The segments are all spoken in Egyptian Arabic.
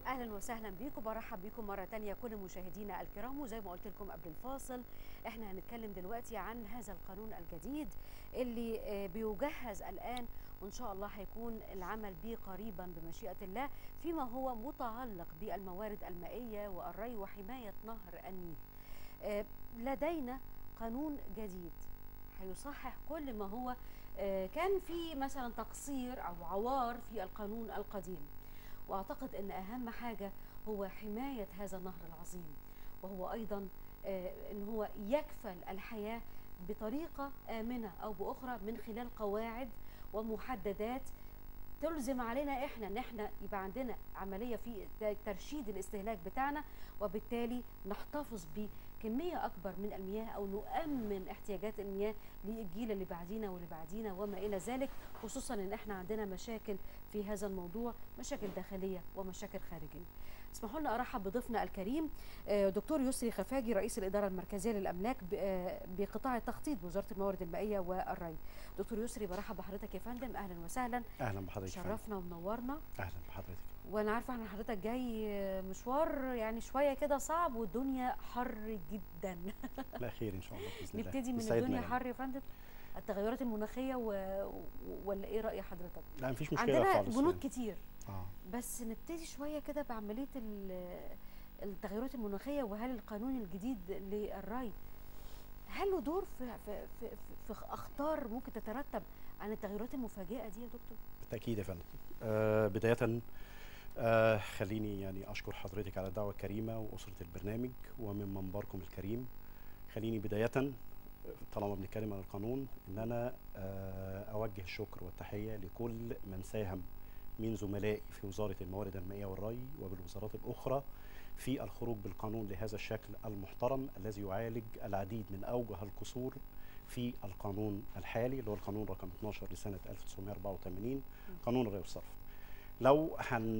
اهلا وسهلا بيكم برحب بيكم مره تانية كل مشاهدينا الكرام وزي ما قلت لكم قبل الفاصل احنا هنتكلم دلوقتي عن هذا القانون الجديد اللي آه، بيجهز الان وان شاء الله هيكون العمل به قريبا بمشيئه الله فيما هو متعلق بالموارد المائيه والري وحمايه نهر النيل آه، لدينا قانون جديد هيصحح كل ما هو آه، كان في مثلا تقصير او عوار في القانون القديم واعتقد ان اهم حاجه هو حمايه هذا النهر العظيم وهو ايضا آه، ان هو يكفل الحياه بطريقه امنه او باخرى من خلال قواعد ومحددات تلزم علينا احنا ان احنا يبقى عندنا عمليه في ترشيد الاستهلاك بتاعنا وبالتالي نحتفظ بكميه اكبر من المياه او نؤمن احتياجات المياه للجيل اللي بعدينا واللي بعدينا وما الى ذلك خصوصا ان احنا عندنا مشاكل في هذا الموضوع مشاكل داخليه ومشاكل خارجيه. اسمحوا لنا ارحب بضيفنا الكريم آه، دكتور يسري خفاجي رئيس الاداره المركزيه للاملاك ب- آه، بقطاع التخطيط بوزاره الموارد المائيه والري. دكتور يسري برحب بحضرتك يا فندم اهلا وسهلا اهلا بحضرتك يا فندم. شرفنا ومنورنا اهلا بحضرتك وانا عارفه ان حضرتك جاي مشوار يعني شويه كده صعب والدنيا حر جدا لا خير ان شاء الله باذن الله نبتدي من يسعدنا الدنيا يعني. حر يا فندم التغيرات المناخيه و... ولا ايه راي حضرتك لا مفيش مشكله عندنا خالص بنود يعني. كتير اه بس نبتدي شويه كده بعمليه ال- التغيرات المناخيه وهل القانون الجديد للري هل له دور في في في, في اخطار ممكن تترتب عن التغيرات المفاجئه دي يا دكتور بالتاكيد يا فندم آه بدايه آه خليني يعني اشكر حضرتك على الدعوه الكريمه واسره البرنامج ومن منبركم الكريم خليني بدايه طالما بنتكلم عن القانون ان انا آه اوجه الشكر والتحيه لكل من ساهم من زملائي في وزاره الموارد المائيه والري وبالوزارات الاخرى في الخروج بالقانون لهذا الشكل المحترم الذي يعالج العديد من اوجه القصور في القانون الحالي اللي هو القانون رقم 12 لسنه 1984 قانون الري والصرف. لو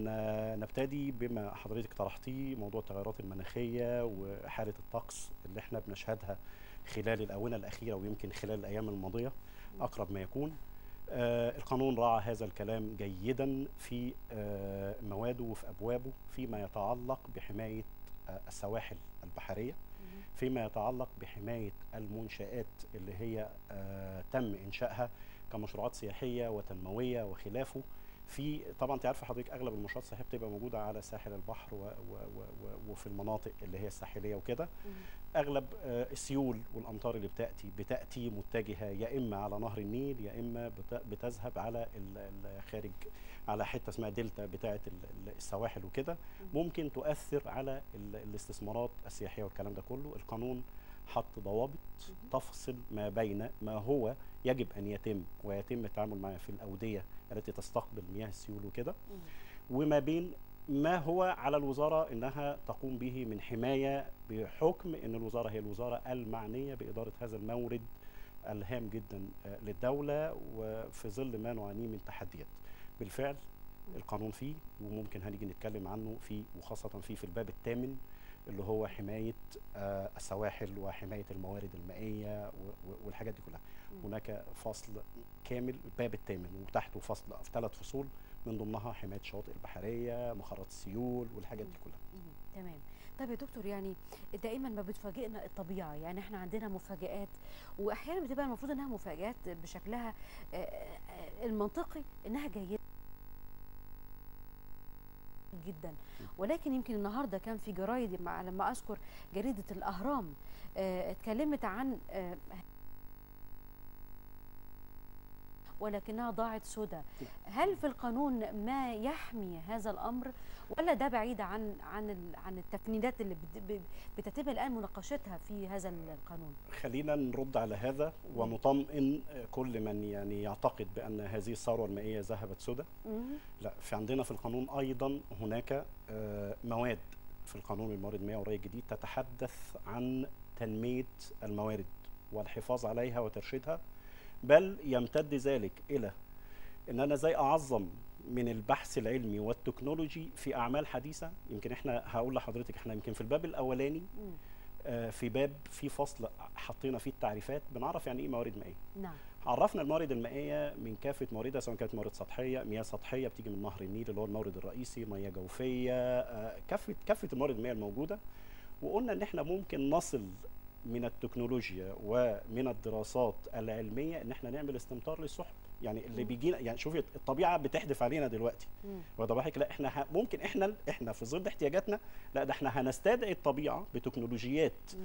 هنبتدي بما حضرتك طرحتيه موضوع التغيرات المناخيه وحاله الطقس اللي احنا بنشهدها خلال الاونه الاخيره ويمكن خلال الايام الماضيه اقرب ما يكون. آه القانون راعى هذا الكلام جيدا في آه مواده وفي ابوابه فيما يتعلق بحمايه آه السواحل البحريه فيما يتعلق بحمايه المنشات اللي هي آه تم انشائها كمشروعات سياحيه وتنمويه وخلافه في طبعا انت عارفه حضرتك اغلب المشروعات السياحيه بتبقى موجوده على ساحل البحر و و و و وفي المناطق اللي هي الساحليه وكده اغلب آه، السيول والامطار اللي بتاتي بتاتي متجهه يا اما على نهر النيل يا اما بت- بتذهب على ال- الخارج على حته اسمها دلتا بتاعه ال- ال- السواحل وكده ممكن تؤثر على ال- الاستثمارات السياحيه والكلام ده كله القانون حط ضوابط تفصل ما بين ما هو يجب ان يتم ويتم التعامل معه في الاوديه التي تستقبل مياه السيول وكده وما بين ما هو على الوزاره انها تقوم به من حمايه بحكم ان الوزاره هي الوزاره المعنيه باداره هذا المورد الهام جدا آه، للدوله وفي ظل ما نعانيه من تحديات. بالفعل القانون فيه وممكن هنيجي نتكلم عنه في وخاصه فيه في الباب الثامن اللي هو حمايه آه، السواحل وحمايه الموارد المائيه و- و- والحاجات دي كلها. هناك فصل كامل الباب الثامن وتحته فصل في ثلاث فصول من ضمنها حمايه الشواطئ البحريه مخارات السيول والحاجات دي كلها مم. تمام طيب يا دكتور يعني دائما ما بتفاجئنا الطبيعه يعني احنا عندنا مفاجآت واحيانا بتبقى المفروض انها مفاجآت بشكلها آه، آه، المنطقي انها جيده جدا ولكن يمكن النهارده كان في جرايد مع لما اذكر جريده الاهرام آه، اتكلمت عن آه، ولكنها ضاعت سدى هل في القانون ما يحمي هذا الامر ولا ده بعيد عن عن ال- عن التفنيدات اللي بت- ب- بتتم الان مناقشتها في هذا القانون خلينا نرد على هذا ونطمئن كل من يعني يعتقد بان هذه الثروه المائيه ذهبت سدى مم. لا في عندنا في القانون ايضا هناك آه، مواد في القانون الموارد المائيه والري الجديد تتحدث عن تنميه الموارد والحفاظ عليها وترشيدها بل يمتد ذلك الى ان انا ازاي اعظم من البحث العلمي والتكنولوجي في اعمال حديثه يمكن احنا هقول لحضرتك احنا يمكن في الباب الاولاني مم. آه، في باب في فصل حطينا فيه التعريفات بنعرف يعني ايه موارد مائيه نعم عرفنا الموارد المائيه من كافه مواردها سواء كانت موارد سطحيه مياه سطحيه بتيجي من نهر النيل اللي هو المورد الرئيسي مياه جوفيه آه، كافه كافه الموارد المائيه الموجوده وقلنا ان احنا ممكن نصل من التكنولوجيا ومن الدراسات العلميه ان احنا نعمل استمطار للسحب يعني اللي مم. بيجينا يعني شوفي الطبيعه بتحدف علينا دلوقتي مم. واخد بالك لا احنا ه... ممكن احنا احنا في ظل احتياجاتنا لا ده احنا هنستدعي الطبيعه بتكنولوجيات مم.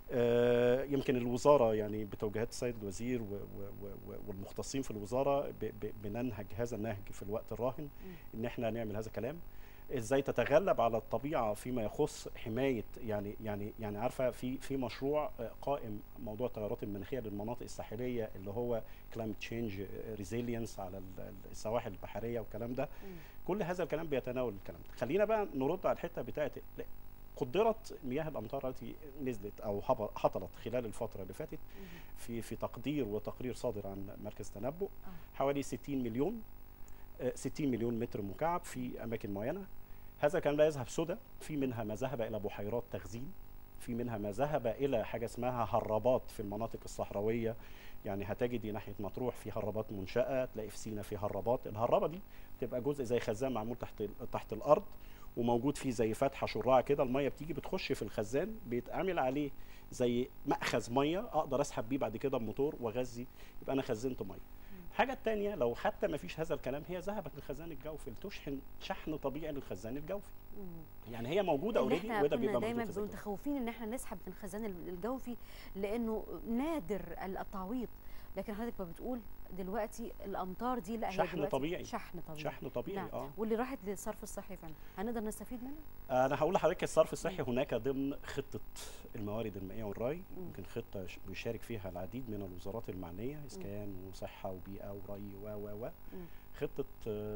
آه، يمكن الوزاره يعني بتوجيهات السيد الوزير و- و- و- والمختصين في الوزاره ب- ب- بننهج هذا النهج في الوقت الراهن ان احنا نعمل هذا الكلام ازاي تتغلب على الطبيعه فيما يخص حمايه يعني يعني يعني عارفه في في مشروع آه، قائم موضوع التغيرات المناخيه للمناطق الساحليه اللي هو كلايمت تشينج ريزيلينس على ال- السواحل البحريه والكلام ده مم. كل هذا الكلام بيتناول الكلام ده خلينا بقى نرد على الحته بتاعت لا، قدرت مياه الامطار التي نزلت او هب- هطلت خلال الفتره اللي فاتت مم. في في تقدير وتقرير صادر عن مركز تنبؤ آه. حوالي 60 مليون آه، 60 مليون متر مكعب في اماكن معينه هذا الكلام لا يذهب سدى في منها ما ذهب الى بحيرات تخزين في منها ما ذهب الى حاجه اسمها هربات في المناطق الصحراويه يعني هتجدي ناحيه مطروح في هربات منشاه تلاقي في سينا في هربات الهربه دي تبقى جزء زي خزان معمول تحت تحت الارض وموجود فيه زي فتحه شراعه كده الميه بتيجي بتخش في الخزان بيتعمل عليه زي مأخذ ميه اقدر اسحب بيه بعد كده بموتور واغذي يبقى انا خزنت ميه الحاجه الثانيه لو حتى ما فيش هذا الكلام هي ذهبت للخزان الجوفي لتشحن شحن طبيعي للخزان الجوفي مم. يعني هي موجوده اللي اوريدي احنا وده كنا بيبقى دايما موجود في بنبقى الجوفي. متخوفين ان احنا نسحب من الخزان ال- الجوفي لانه نادر التعويض لكن حضرتك ما بتقول دلوقتي الامطار دي لا هي شحن دلوقتي طبيعي. شحن طبيعي شحن طبيعي نعم. اه واللي راحت للصرف الصحي فعلا هنقدر نستفيد منها انا هقول لحضرتك الصرف الصحي هناك ضمن خطه الموارد المائيه والري مم. يمكن خطه ش- بيشارك فيها العديد من الوزارات المعنيه اسكان وصحه وبيئه وري و و و مم. خطه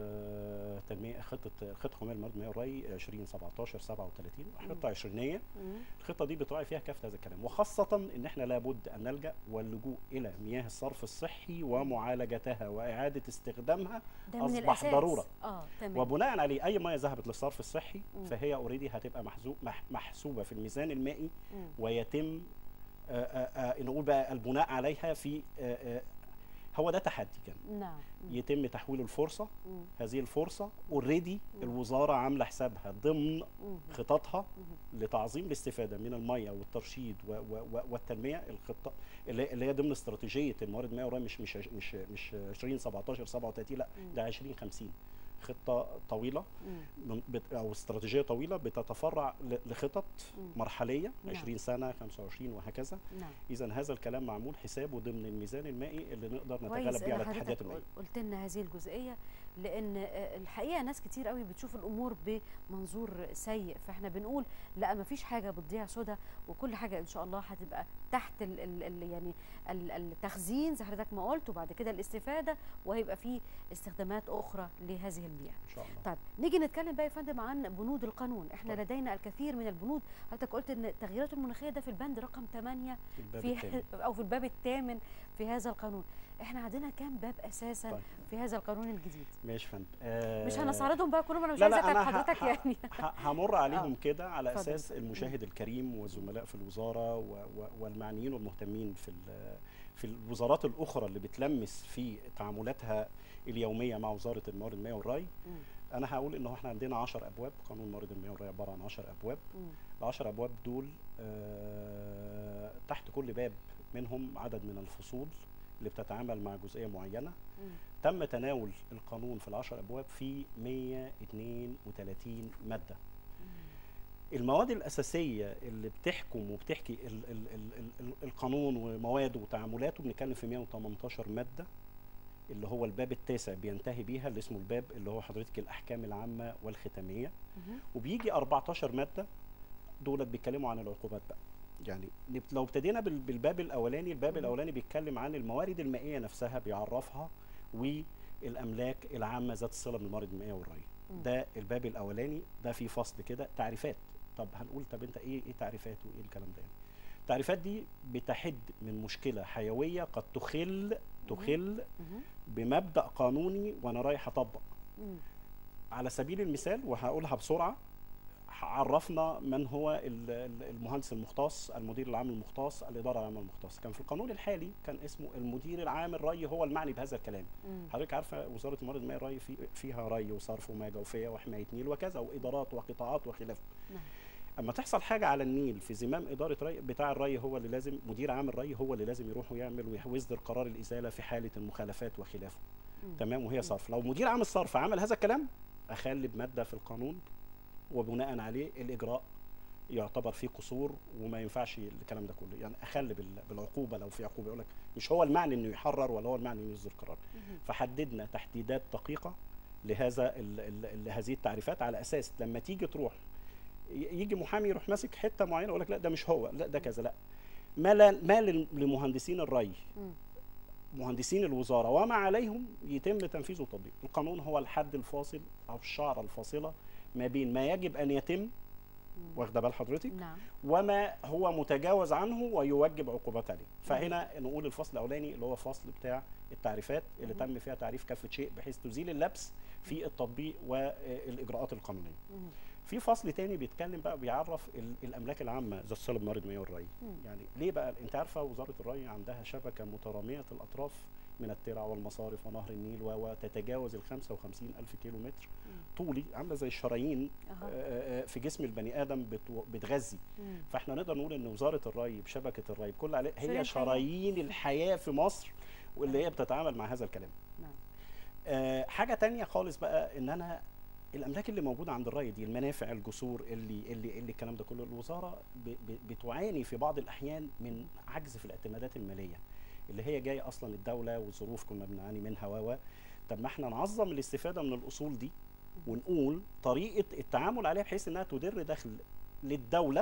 آه، تنميه خطه خطه قوميه للموارد المائيه والري 2017 37 خطه عشرينيه مم. الخطه دي بتراعي فيها كافه هذا الكلام وخاصه ان احنا لابد ان نلجا واللجوء الى مياه الصرف الصحي ومعالجتها واعاده استخدامها ده من أصبح الاساس ضرورة. اه تمام وبناء عليه اي ميه ذهبت للصرف الصحي مم. فهي اوريدي هتبقى محزو مح محسوبه في الميزان المائي مم. ويتم آه، آه، آه، نقول بقى البناء عليها في آه، آه، هو ده تحدي كان نعم مم. يتم تحويل الفرصه مم. هذه الفرصه اوريدي مم. الوزاره عامله حسابها ضمن مم. خططها مم. لتعظيم الاستفاده من الميه والترشيد و و و والتنميه الخطه اللي اللي هي ضمن استراتيجيه الموارد المائيه والري مش مش مش مش 20 17 37 لا مم. ده 20 50 خطه طويله مم. من بت او استراتيجيه طويله بتتفرع ل- لخطط مم. مرحليه نعم. 20 سنه 25 وهكذا نعم اذا هذا الكلام معمول حسابه ضمن الميزان المائي اللي نقدر كويس نتغلب بيه ان على التحديات حضرتك المائيه قل- قلت لنا هذه الجزئيه لان آه، الحقيقه ناس كتير قوي بتشوف الامور بمنظور سيء فاحنا بنقول لا ما فيش حاجه بتضيع سدى وكل حاجه ان شاء الله هتبقى تحت ال ال ال يعني ال- التخزين زي حضرتك ما قلت وبعد كده الاستفاده وهيبقى في استخدامات اخرى لهذه المياه ان شاء الله طيب نيجي نتكلم بقى يا فندم عن بنود القانون احنا طيب. لدينا الكثير من البنود حضرتك قلت ان التغييرات المناخيه ده في البند رقم 8 في الباب في الثاني او في الباب الثامن في هذا القانون احنا عندنا كام باب اساسا طيب. في هذا القانون الجديد ماشي يا فندم آه مش هنستعرضهم بقى كلهم انا مش لا عايزه لا اتعب انا ه- حضرتك ه- يعني ه- همر عليهم كده على اتفضل. اساس المشاهد الكريم والزملاء في الوزاره و- و- والمعنيين والمهتمين في ال- في الوزارات الاخرى اللي بتلمس في تعاملاتها اليوميه مع وزاره الموارد المائيه والري مم. انا هقول ان هو احنا عندنا 10 ابواب قانون الموارد المائيه والري عباره عن 10 ابواب مم. ال 10 ابواب دول آه، تحت كل باب منهم عدد من الفصول اللي بتتعامل مع جزئيه معينه مم. تم تناول القانون في العشر ابواب في 132 ماده المواد الاساسيه اللي بتحكم وبتحكي ال ال ال ال ال القانون ومواده وتعاملاته بنتكلم في 118 ماده اللي هو الباب التاسع بينتهي بيها اللي اسمه الباب اللي هو حضرتك الاحكام العامه والختاميه مهم. وبيجي 14 ماده دولت بيتكلموا عن العقوبات بقى يعني نب- لو ابتدينا بال- بالباب الاولاني الباب مم. الاولاني بيتكلم عن الموارد المائيه نفسها بيعرفها والاملاك العامه ذات الصله بالموارد المائيه والري مم. ده الباب الاولاني ده فيه فصل كده تعريفات طب هنقول طب انت ايه ايه تعريفات وايه الكلام ده يعني التعريفات دي بتحد من مشكله حيويه قد تخل تخل مهم. بمبدا قانوني وانا رايح اطبق مم. على سبيل المثال وهقولها بسرعه عرفنا من هو ال- ال- المهندس المختص المدير العام المختص الاداره العامه المختص كان في القانون الحالي كان اسمه المدير العام الري هو المعني بهذا الكلام مم. حضرتك عارفه وزاره الموارد المائيه الري في فيها ري وصرف ومياه جوفيه وحمايه نيل وكذا وادارات وقطاعات وخلافه نعم. اما تحصل حاجه على النيل في زمام اداره ري بتاع الري هو اللي لازم مدير عام الري هو اللي لازم يروح ويعمل ويصدر قرار الازاله في حاله المخالفات وخلافه مم. تمام وهي مم. صرف لو مدير عام الصرف عمل هذا الكلام اخلي بماده في القانون وبناء عليه الاجراء يعتبر فيه قصور وما ينفعش الكلام ده كله يعني اخلي بال- بالعقوبه لو في عقوبه يقول لك مش هو المعني انه يحرر ولا هو المعني انه يصدر قرار مم. فحددنا تحديدات دقيقه لهذا ال ال لهذه التعريفات على اساس لما تيجي تروح ي- يجي محامي يروح ماسك حته معينه يقول لك لا ده مش هو لا ده كذا لا ما لا ما لل- لمهندسين الري مم. مهندسين الوزاره وما عليهم يتم تنفيذه وتطبيقه القانون هو الحد الفاصل او الشعره الفاصله ما بين ما يجب ان يتم مم. واخده بال حضرتك نعم وما هو متجاوز عنه ويوجب عقوبات عليه فهنا نقول الفصل الاولاني اللي هو فصل بتاع التعريفات اللي مم. تم فيها تعريف كافه شيء بحيث تزيل اللبس في التطبيق والاجراءات القانونيه مم. في فصل تاني بيتكلم بقى بيعرف ال- الاملاك العامه ذات الصله بموارد المياه والري مم. يعني ليه بقى انت عارفه وزاره الري عندها شبكه متراميه الاطراف من الترع والمصارف ونهر النيل و- وتتجاوز ال 55 الف كيلو متر مم. طولي عامله زي الشرايين أها. آه، آه، في جسم البني ادم بتو- بتغذي مم. فاحنا نقدر نقول ان وزاره الري بشبكه الري بكل عليه شرايين هي شرايين الحياه في مصر واللي هي بتتعامل مع هذا الكلام نعم آه، حاجه تانية خالص بقى ان انا الاملاك اللي موجوده عند الري دي المنافع الجسور اللي اللي اللي الكلام ده كله الوزاره ب- ب- بتعاني في بعض الاحيان من عجز في الاعتمادات الماليه اللي هي جايه اصلا الدوله والظروف كنا بنعاني منها و و. طب ما احنا نعظم الاستفاده من الاصول دي ونقول طريقه التعامل عليها بحيث انها تدر دخل للدوله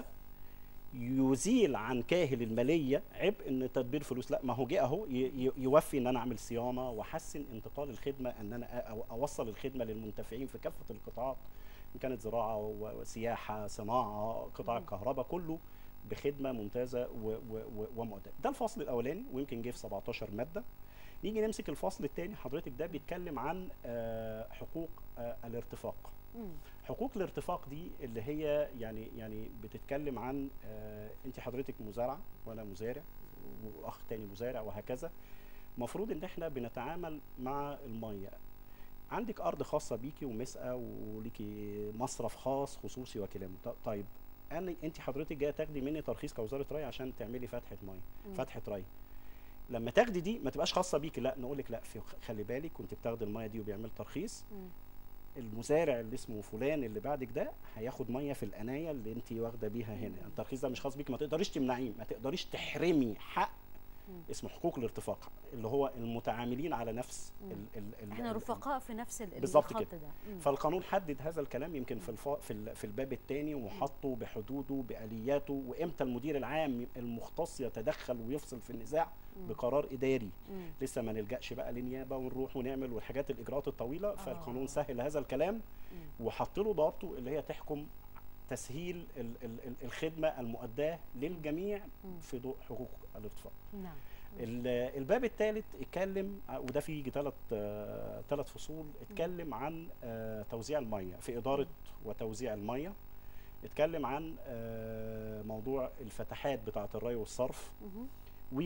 يزيل عن كاهل الماليه عبء ان تدبير فلوس لا ما هو جه اهو ي- ي- يوفي ان انا اعمل صيانه واحسن انتقال الخدمه ان انا أ- أو- اوصل الخدمه للمنتفعين في كافه القطاعات ان كانت زراعه و- وسياحه صناعه قطاع مم. الكهرباء كله بخدمه ممتازه و- و- و- ومؤدبه ده الفصل الاولاني ويمكن جه في 17 ماده نيجي نمسك الفصل الثاني حضرتك ده بيتكلم عن آه، حقوق آه، الارتفاق مم. حقوق الارتفاق دي اللي هي يعني يعني بتتكلم عن آه انت حضرتك مزارعه وانا مزارع واخ تاني مزارع وهكذا المفروض ان احنا بنتعامل مع الميه عندك ارض خاصه بيكي ومسقى وليكي مصرف خاص خصوصي وكلام ط- طيب انا انت حضرتك جايه تاخدي مني ترخيص كوزاره ري عشان تعملي فتحه ميه مم. فتحه ري لما تاخدي دي ما تبقاش خاصه بيكي لا نقول لك لا في خلي بالك وانت بتاخدي الميه دي وبيعمل ترخيص مم. المزارع اللي اسمه فلان اللي بعدك ده هياخد ميه في القنايه اللي انت واخده بيها هنا مم. الترخيص ده مش خاص بيك ما تقدريش تمنعيه ما تقدريش تحرمي حق مم. اسمه حقوق الارتفاق اللي هو المتعاملين على نفس مم. ال ال ال احنا ال- رفقاء في نفس ال- بالظبط الخط كده. ده مم. فالقانون حدد هذا الكلام يمكن في الف... في, ال... في الباب الثاني وحطه بحدوده بالياته وامتى المدير العام المختص يتدخل ويفصل في النزاع مم. بقرار اداري مم. لسه ما نلجاش بقى لنيابه ونروح ونعمل والحاجات الاجراءات الطويله فالقانون آه. سهل هذا الكلام مم. وحط له ضوابطه اللي هي تحكم تسهيل ال ال ال الخدمه المؤداه للجميع مم. في ضوء حقوق الارتفاق. نعم ال- الباب الثالث اتكلم ع- وده فيه ثلاث ثلاث فصول اتكلم عن آه، توزيع الميه في اداره وتوزيع الميه اتكلم عن آه، موضوع الفتحات بتاعه الري والصرف مهم. و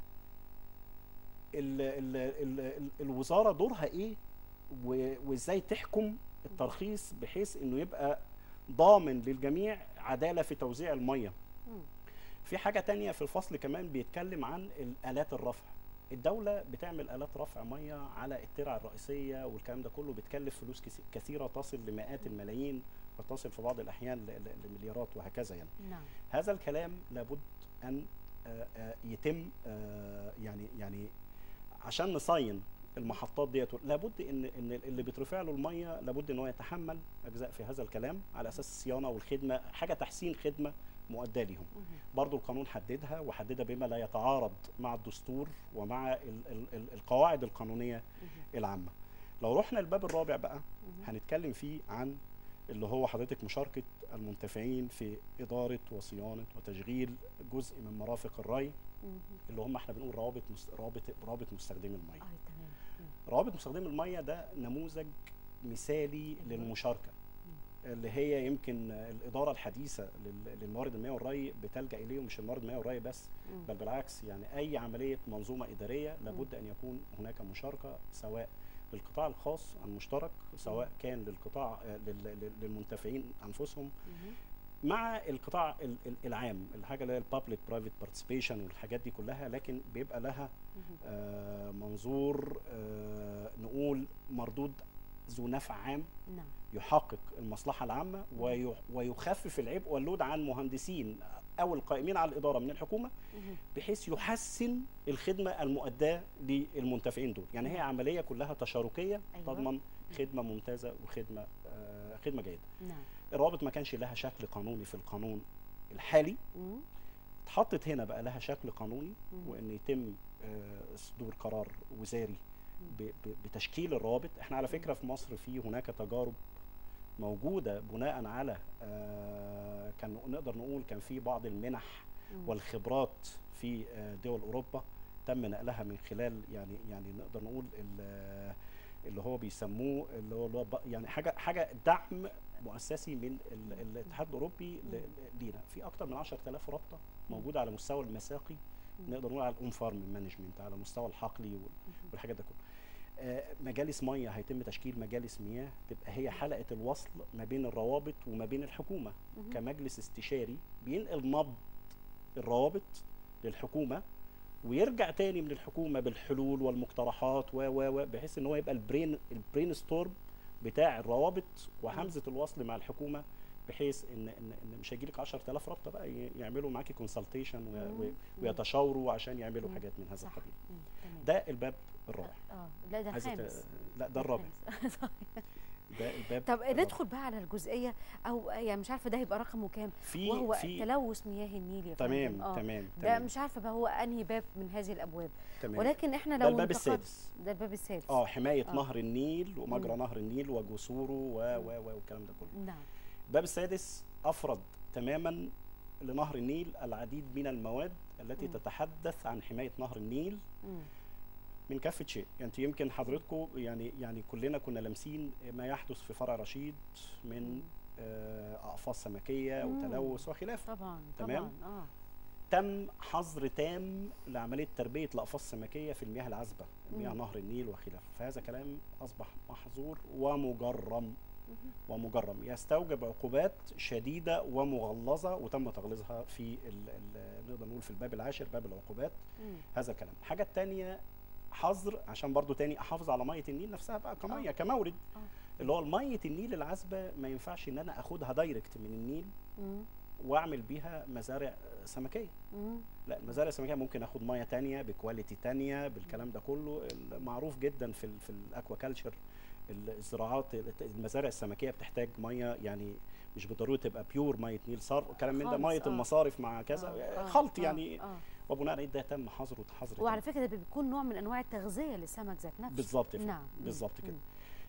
ال ال ال ال الوزاره دورها ايه و- وازاي تحكم الترخيص بحيث انه يبقى ضامن للجميع عداله في توزيع الميه مم. في حاجه تانية في الفصل كمان بيتكلم عن الالات الرفع الدوله بتعمل الات رفع ميه على الترع الرئيسيه والكلام ده كله بتكلف فلوس كس- كثيره تصل لمئات الملايين وتصل في بعض الاحيان ل- ل- لمليارات وهكذا يعني نعم هذا الكلام لابد ان آه، آه، يتم آه، يعني يعني عشان نصين المحطات ديت لابد ان ان اللي بيترفع له الميه لابد ان هو يتحمل اجزاء في هذا الكلام على اساس الصيانه والخدمه حاجه تحسين خدمه مؤداه ليهم مهم. برضو القانون حددها وحددها بما لا يتعارض مع الدستور ومع ال ال ال القواعد القانونيه مهم. العامه لو رحنا الباب الرابع بقى مهم. هنتكلم فيه عن اللي هو حضرتك مشاركة المنتفعين في إدارة وصيانة وتشغيل جزء من مرافق الري مهم. اللي هم احنا بنقول روابط مست... رابط رابط مستخدمي المية. اه تمام مم. روابط مستخدمي المية ده نموذج مثالي للمشاركة. اللي هي يمكن الاداره الحديثه لل- للموارد المائيه والري بتلجا اليه ومش الموارد المائيه والري بس مم. بل بالعكس يعني اي عمليه منظومه اداريه لابد ان يكون هناك مشاركه سواء للقطاع الخاص المشترك سواء كان للقطاع آه، لل- لل- للمنتفعين انفسهم مهم. مع القطاع ال- ال- العام الحاجه اللي هي البابليك برايفت بارتيسيبيشن والحاجات دي كلها لكن بيبقى لها مهم. آه، منظور آه، نقول مردود ذو نفع عام نعم يحقق المصلحه العامه وي- ويخفف العبء واللود عن مهندسين او القائمين على الاداره من الحكومه مهم. بحيث يحسن الخدمه المؤداه للمنتفعين دول يعني هي عمليه كلها تشاركيه أيوة. تضمن خدمه ممتازه وخدمه آه، خدمه جيده نعم الروابط ما كانش لها شكل قانوني في القانون الحالي مم. اتحطت هنا بقى لها شكل قانوني مم. وان يتم آه، صدور قرار وزاري ب- ب- بتشكيل الروابط احنا على فكره في مصر في هناك تجارب موجوده بناء على آه، كان نقدر نقول كان في بعض المنح مم. والخبرات في آه، دول اوروبا تم نقلها من خلال يعني يعني نقدر نقول ال- اللي هو بيسموه اللي هو اللي هو ب- يعني حاجه حاجه دعم مؤسسي من ال- الاتحاد الاوروبي ل- ل- لينا في اكثر من 10000 رابطه موجوده على مستوى المساقي مم. نقدر نقول على الاون فارم مانجمنت على مستوى الحقلي وال- مهم. والحاجات ده كله آه، مجالس ميه هيتم تشكيل مجالس مياه تبقى هي حلقه الوصل ما بين الروابط وما بين الحكومه مهم. كمجلس استشاري بينقل نبض الروابط للحكومه ويرجع تاني من الحكومه بالحلول والمقترحات و و و بحيث ان هو يبقى البرين البرين ستورم بتاع الروابط وهمزه الوصل مع الحكومه بحيث ان ان, إن مش هيجي لك 10000 رابطه بقى ي- يعملوا معاكي كونسلتيشن مم. ويتشاوروا عشان يعملوا مم. حاجات من هذا صح القبيل مم. تمام ده الباب الرابع اه لا ده عايزة ت- الخامس لا ده الرابع الخامس. صح. ده الباب طب الرابع. ندخل بقى على الجزئيه او يعني مش عارفه ده هيبقى رقمه كام في وهو في تلوث مياه النيل يا فندم. تمام آه. تمام ده تمام مش عارفه بقى هو انهي باب من هذه الابواب تمام ولكن احنا ده لو الباب انتقد- السادس ده الباب السادس اه حمايه آه. نهر النيل ومجرى مم. نهر النيل وجسوره و و و والكلام ده كله نعم الباب السادس افرض تماما لنهر النيل العديد من المواد التي مم. تتحدث عن حمايه نهر النيل مم. من كافه شيء يعني انت يمكن حضرتكم يعني يعني كلنا كنا لامسين ما يحدث في فرع رشيد من آه، اقفاص سمكيه مم. وتلوث وخلافه طبعا تمام. طبعا اه تم حظر تام لعمليه تربيه الاقفاص السمكيه في المياه العذبه مياه مم. نهر النيل وخلافه فهذا كلام اصبح محظور ومجرم مهم. ومجرم يستوجب عقوبات شديده ومغلظه وتم تغليظها في ال ال نقدر نقول في الباب العاشر باب العقوبات مم. هذا الكلام الحاجه الثانيه حظر عشان برضو تاني احافظ على ميه النيل نفسها بقى كميه آه. كمورد آه. اللي هو ميه النيل العذبه ما ينفعش ان انا اخدها دايركت من النيل مم. واعمل بيها مزارع سمكيه مم. لا المزارع السمكيه ممكن اخد ميه تانية بكواليتي تانية بالكلام ده كله معروف جدا في ال في الاكواكلتشر الزراعات المزارع السمكيه بتحتاج ميه يعني مش بالضروره تبقى بيور ميه نيل صار وكلام من ده خالص، ميه آه. المصارف مع كذا آه، آه، خلط آه، يعني آه. وبناء عليه ده تم حظره حظر وعلى تام. فكره ده بيكون نوع من انواع التغذيه للسمك ذات نفسه بالظبط كده نعم مم. بالظبط كده مم.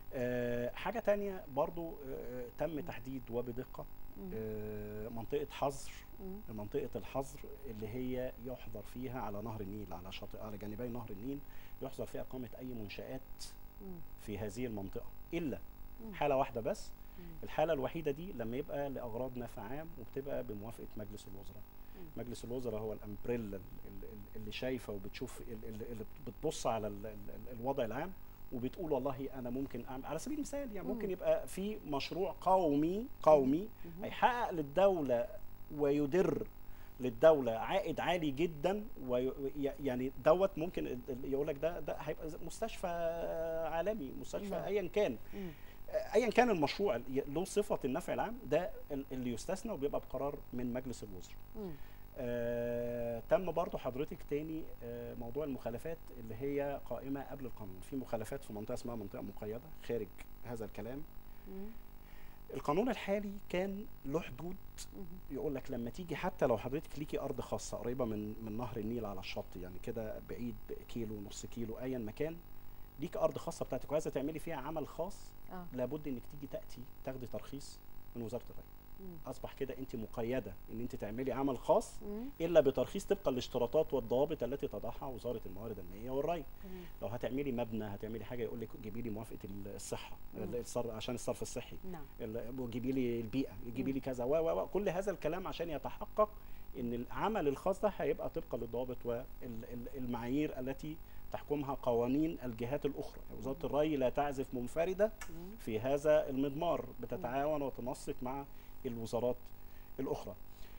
آه حاجه تانية برضو آه تم تحديد وبدقه مم. آه منطقه حظر مم. منطقة الحظر اللي هي يحظر فيها على نهر النيل على شاطئ على جانبي نهر النيل يحظر فيها إقامة أي منشآت مم. في هذه المنطقة إلا مم. حالة واحدة بس مم. الحالة الوحيدة دي لما يبقى لأغراض نفع عام وبتبقى بموافقة مجلس الوزراء مم. مجلس الوزراء هو الأمبريلا ال- ال- اللي شايفة وبتشوف ال- ال- اللي بتبص على ال- ال- الوضع العام وبتقول والله أنا ممكن أعمل على سبيل المثال يعني ممكن مم. يبقى في مشروع قومي قومي مم. هيحقق للدولة ويدر للدولة عائد عالي جدا ويعني دوت ممكن ال- ال- يقول لك ده ده هيبقى زي مستشفى عالمي مستشفى نعم. ايا كان مم. ايا كان المشروع ي- له صفة النفع العام ده ال- اللي يستثنى وبيبقى بقرار من مجلس الوزراء. مم. آه تم برضو حضرتك تاني آه موضوع المخالفات اللي هي قائمة قبل القانون في مخالفات في منطقة اسمها منطقة مقيدة خارج هذا الكلام مم. القانون الحالي كان له حدود مم. يقول لك لما تيجي حتى لو حضرتك ليكي ارض خاصه قريبه من من نهر النيل على الشط يعني كده بعيد كيلو نص كيلو ايا مكان ليك ارض خاصه بتاعتك وعايزه تعملي فيها عمل خاص اه لابد انك تيجي تاتي تاخدي ترخيص من وزاره الري مم. اصبح كده انت مقيده ان انت تعملي عمل خاص مم. الا بترخيص طبقا للاشتراطات والضوابط التي تضعها وزاره الموارد المائيه والري تمام. لو هتعملي مبنى هتعملي حاجه يقول لك جيبي لي موافقه الصحه مم. الصرف عشان الصرف الصحي نعم ال- وجيبي لي البيئه جيبي مم. لي كذا و و و كل هذا الكلام عشان يتحقق ان العمل الخاص ده هيبقى طبقا للضوابط والمعايير التي تحكمها قوانين الجهات الاخرى وزاره الري لا تعزف منفرده مم. في هذا المضمار بتتعاون وتنسق مع الوزارات الاخرى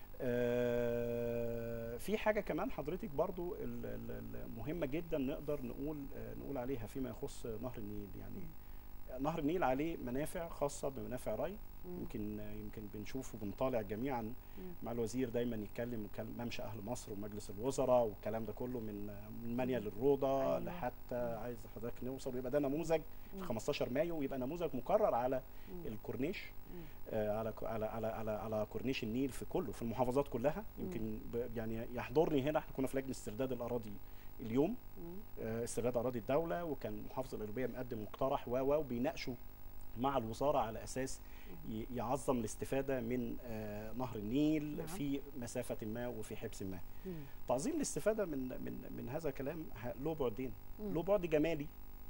آه، في حاجه كمان حضرتك برضو ال- ال- ال- مهمه جدا نقدر نقول آه، نقول عليها فيما يخص نهر النيل يعني نهر النيل عليه منافع خاصه بمنافع ري مم. يمكن يمكن بنشوف وبنطالع جميعا مم. مع الوزير دايما يتكلم وكلام ممشى اهل مصر ومجلس الوزراء والكلام ده كله من من منيا للروضه أيوة. لحتى عايز حضرتك نوصل ويبقى ده نموذج مم. 15 مايو ويبقى نموذج مكرر على مم. الكورنيش مم. آه، على على على على على كورنيش النيل في كله في المحافظات كلها يمكن ب- يعني يحضرني هنا احنا كنا في لجنه استرداد الاراضي اليوم مم. آه، استرداد اراضي الدوله وكان محافظ القليوبيه مقدم مقترح و و وبيناقشوا مع الوزاره على اساس ي- يعظم الاستفاده من آه، نهر النيل نعم. في مسافه ما وفي حبس ما مم. تعظيم الاستفاده من من من هذا الكلام ه- له بعدين مم. له بعد جمالي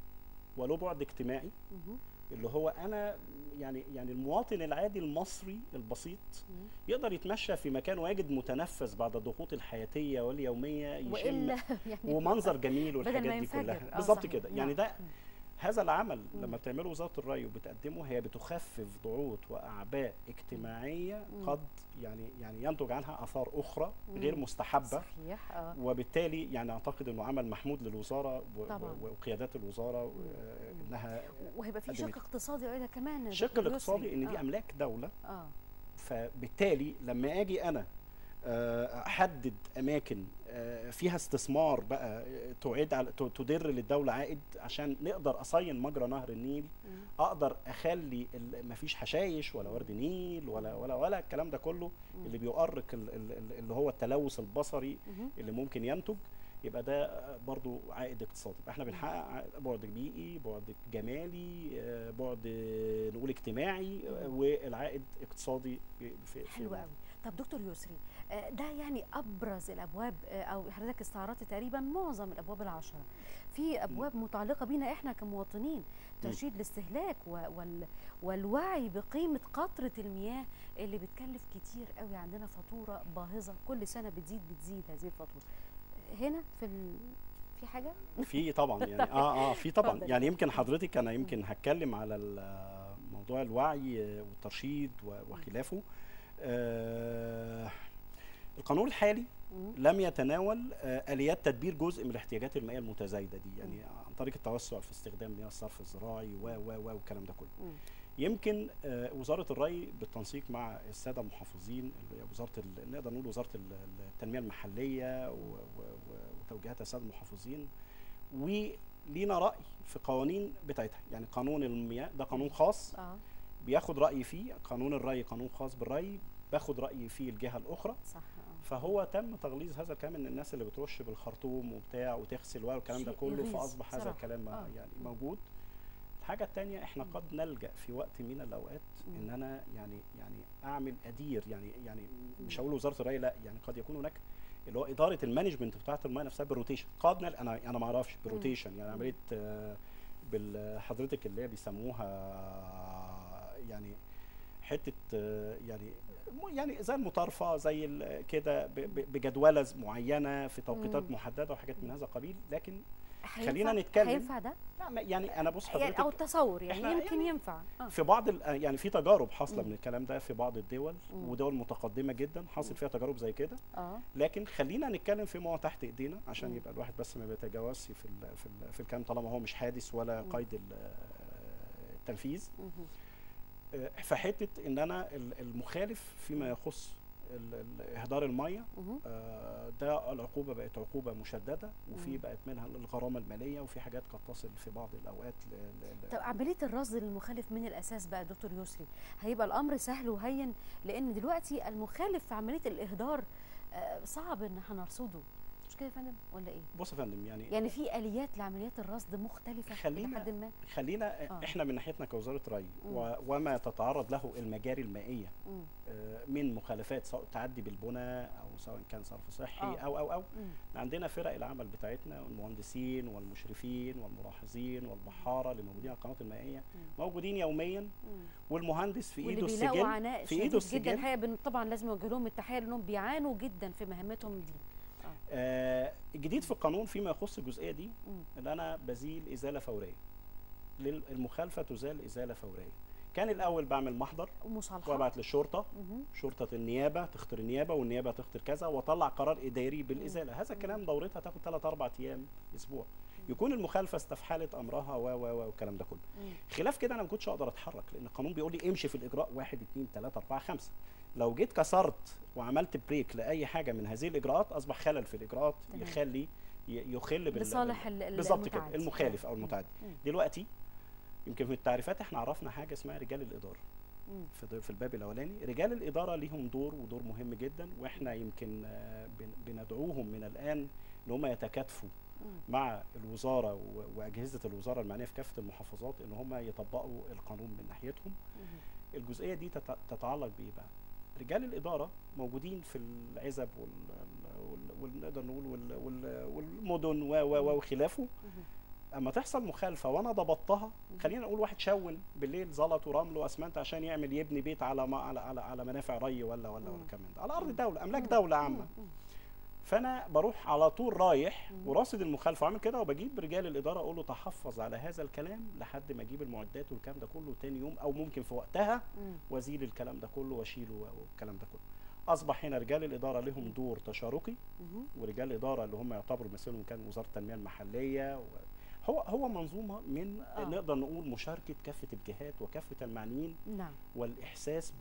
وله بعد اجتماعي مم. اللي هو انا يعني يعني المواطن العادي المصري البسيط مم. يقدر يتمشى في مكان واجد متنفس بعد الضغوط الحياتيه واليوميه يشم والا يعني ومنظر جميل بدل ما والحاجات دي ينفجر. كلها آه، بالظبط صحيح. كده يعني نعم. ده مم. هذا العمل مم. لما بتعمله وزاره الري وبتقدمه هي بتخفف ضغوط واعباء اجتماعيه مم. قد يعني يعني ينتج عنها اثار اخرى غير مم. مستحبه صحيح اه وبالتالي يعني اعتقد انه عمل محمود للوزاره و- طبعاً. و- وقيادات الوزاره و- انها وهيبقى في قدمت. شق اقتصادي ايضا كمان الشق دكتور الاقتصادي يسري. ان دي آه. املاك دوله اه فبالتالي لما اجي انا آه، احدد اماكن آه، فيها استثمار بقى آه، تعيد على ت- تدر للدوله عائد عشان نقدر اصين مجرى نهر النيل مم. اقدر اخلي ال- مفيش حشايش ولا ورد نيل ولا ولا ولا الكلام ده كله مم. اللي بيؤرق ال- ال- ال- اللي هو التلوث البصري مهم. اللي ممكن ينتج يبقى ده آه، برضو عائد اقتصادي يبقى احنا بنحقق ع- بعد بيئي بعد جمالي آه، بعد آه، نقول اجتماعي آه، مم. والعائد اقتصادي في في حلو في- قوي طب دكتور يسري آه، ده يعني ابرز الابواب آه، او حضرتك استعرضت تقريبا معظم الابواب العشره في ابواب متعلقه بينا احنا كمواطنين ترشيد الاستهلاك و- وال والوعي بقيمه قطره المياه اللي بتكلف كتير قوي عندنا فاتوره باهظه كل سنه بتزيد بتزيد هذه الفاتوره هنا في ال... في حاجه في طبعا يعني اه اه في طبعا اتفضل. يعني يمكن حضرتك انا يمكن هتكلم على ال- موضوع الوعي آه، والترشيد و- وخلافه آه القانون الحالي مم. لم يتناول آه، اليات تدبير جزء من الاحتياجات المائيه المتزايده دي يعني عن طريق التوسع في استخدام مياه الصرف الزراعي و و و والكلام ده كله مم. يمكن آه، وزاره الري بالتنسيق مع الساده المحافظين اللي هي وزاره ال- نقدر نقول وزاره ال- التنميه المحليه و- و- و- وتوجيهات الساده المحافظين ولينا راي في قوانين بتاعتها يعني قانون المياه ده قانون خاص اه بياخد راي فيه قانون الري قانون خاص بالري باخد راي فيه الجهه الاخرى صح اه فهو تم تغليظ هذا الكلام ان الناس اللي بترش بالخرطوم وبتاع وتغسل والكلام ده شيء كله يغيظ فاصبح هذا صراحة. الكلام آه. يعني موجود الحاجه الثانيه احنا مم. قد نلجا في وقت من الاوقات مم. ان انا يعني يعني اعمل ادير يعني يعني مش مم. هقول وزاره الري لا يعني قد يكون هناك اللي هو اداره المانجمنت بتاعه الميه نفسها بالروتيشن قد نل... انا انا ما اعرفش بالروتيشن يعني مم. عمليه آه، بال- اللي هي بيسموها يعني حته آه، يعني م- يعني زي المطارفه زي ال- كده ب- ب- بجدوله معينه في توقيتات مم. محدده وحاجات من هذا القبيل لكن هينفع- خلينا نتكلم. هينفع ده لا ما- يعني انا بص يعني او حضرتك التصور يعني إحنا يمكن يعني ينفع آه. في بعض ال- يعني في تجارب حاصله مم. من الكلام ده في بعض الدول مم. ودول متقدمه جدا حاصل مم. فيها تجارب زي كده اه لكن خلينا نتكلم في ما هو تحت ايدينا عشان مم. يبقى الواحد بس ما بيتجاوزش في ال في ال في الكلام طالما هو مش حادث ولا مم. قيد ال- التنفيذ مهم. آه، فحته ان انا ال- المخالف فيما يخص ال- ال- اهدار الميه مهم. آه، ده العقوبه بقت عقوبه مشدده وفي مم. بقت منها الغرامه الماليه وفي حاجات قد تصل في بعض الاوقات ل- ل- ل- طب عمليه الرصد للمخالف من الاساس بقى دكتور يسري هيبقى الامر سهل وهين لان دلوقتي المخالف في عمليه الاهدار آه، صعب ان احنا نرصده مش كده يا فندم ولا ايه بص يا فندم يعني يعني في اليات لعمليات الرصد مختلفه خلينا- لحد ما خلينا آه. احنا من ناحيتنا كوزاره ري مم. و- وما تتعرض له المجاري المائيه مم. آه، من مخالفات سواء تعدي بالبنى او سواء كان صرف صحي آه. او او او مم. عندنا فرق العمل بتاعتنا المهندسين والمشرفين والملاحظين والبحاره اللي موجودين على القنوات المائيه موجودين يوميا مم. والمهندس في واللي ايده بيلاقوا السجل عناء في ايده شديد جدا السجل الحقيقه بن- طبعا لازم نوجه لهم التحيه لانهم بيعانوا جدا في مهمتهم دي آه الجديد في القانون فيما يخص الجزئيه دي مم. ان انا بزيل ازاله فوريه للمخالفه تزال ازاله فوريه كان الاول بعمل محضر ومصالحه وابعت للشرطه مهم. شرطه النيابه تختار النيابه والنيابه تختار كذا واطلع قرار اداري بالازاله هذا الكلام دورتها تاخد 3 4 ايام اسبوع يكون المخالفه استفحلت امرها و و و والكلام ده كله مم. خلاف كده انا ما كنتش اقدر اتحرك لان القانون بيقول لي امشي في الاجراء 1 2 3 4 5 لو جيت كسرت وعملت بريك لاي حاجه من هذه الاجراءات اصبح خلل في الاجراءات تمام. يخلي ي- يخل بال لصالح ال- ال- بالظبط كده المتعدي. المخالف او مم. المتعدي مم. دلوقتي يمكن في التعريفات احنا عرفنا حاجه اسمها رجال الاداره مم. في ض- في الباب الاولاني رجال الاداره ليهم دور ودور مهم جدا واحنا يمكن آه، بن- بندعوهم من الان ان هم يتكاتفوا مم. مع الوزاره و- واجهزه الوزاره المعنيه في كافه المحافظات ان هم يطبقوا القانون من ناحيتهم مم. الجزئيه دي تت- تتعلق بايه بقى رجال الاداره موجودين في العزب وال وال- وال- نقدر نقول وال- وال- والمدن و و و وخلافه مم. اما تحصل مخالفه وانا ضبطتها خلينا نقول واحد شون بالليل زلط ورمل واسمنت عشان يعمل يبني بيت على ما على على, على منافع ري ولا ولا ولا مم. كمان ده على ارض مم. الدوله املاك مم. دوله عامه مم. فانا بروح على طول رايح مم. وراصد المخالفه وعامل كده وبجيب رجال الاداره اقول له تحفظ على هذا الكلام لحد ما اجيب المعدات والكلام ده كله تاني يوم او ممكن في وقتها مم. وازيل الكلام ده كله واشيله والكلام ده كله اصبح هنا رجال الاداره لهم دور تشاركي مم. ورجال الاداره اللي هم يعتبروا مثلهم كان وزاره التنميه المحليه و... هو هو منظومه من آه. آه. نقدر نقول مشاركه كافه الجهات وكافه المعنيين نعم والاحساس